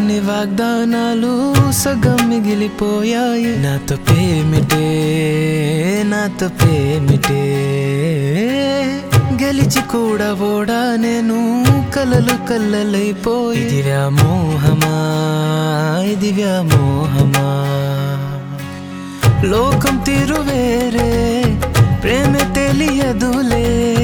కాని వాగ్దానాలు సగం మిగిలిపోయాయి నాతో పేమిటే నాతో పేమిటే గెలిచి కూడా ఓడా నేను కలలు కల్లలైపోయి ఇది వ్యామోహమా ఇది వ్యామోహమా లోకం తీరు వేరే ప్రేమ తెలియదులే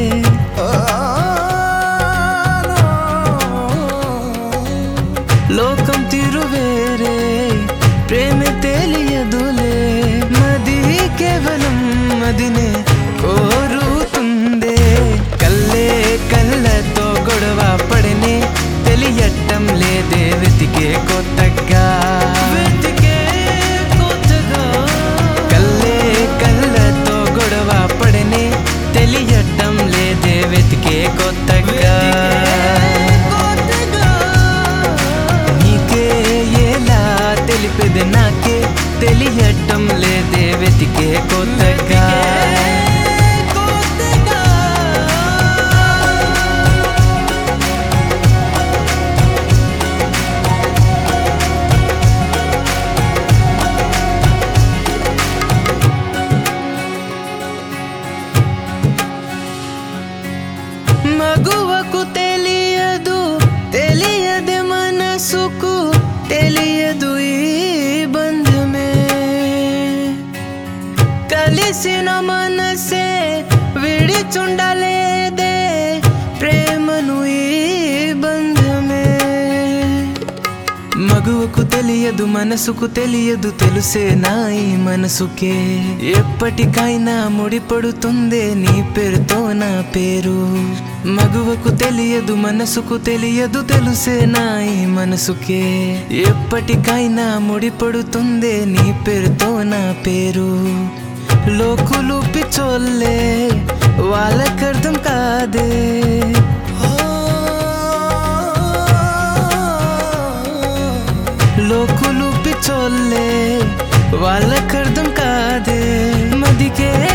లోకం తీరు వేరే ప్రేమ తెలియదులే మది కేవలం మదినే కోరుతుందే కల్లే కళ్ళతో గొడవ పడనే తెలియటం లేదే వెతికే కొత్తగా వెతికే కొత్తగా కల్లే కళ్ళతో గొడవ పడనే తెలియటం లేదే వెతికే కొత్తగా నీకే ఎలా తెలిపేది నాకే తెలియటం లేదే వెతికే కొత్తగా మగువకు తెలియదు తెలియదు మనసుకు తెలియదు ఈ బంధమే కలిసిన మనసే విడిచుండలేదే ప్రేమను ఈ బంధమే మగువకు తెలియదు మనసుకు తెలియదు తెలుసే నా ఈ మనసుకే ఎప్పటికైనా ముడిపడుతుందే నీ పేరుతో నా పేరు మగువకు తెలియదు మనసుకు తెలియదు తెలుసే నా ఈ మనసుకే ఎప్పటికైనా ముడిపడుతుందే నీ పేరుతో నా పేరు లోకులు పిచ్చోళ్ళే వాళ్ళకర్థం కాదే లోకులు పిచ్చోళ్ళే వాళ్ళకర్థం కాదే మదికే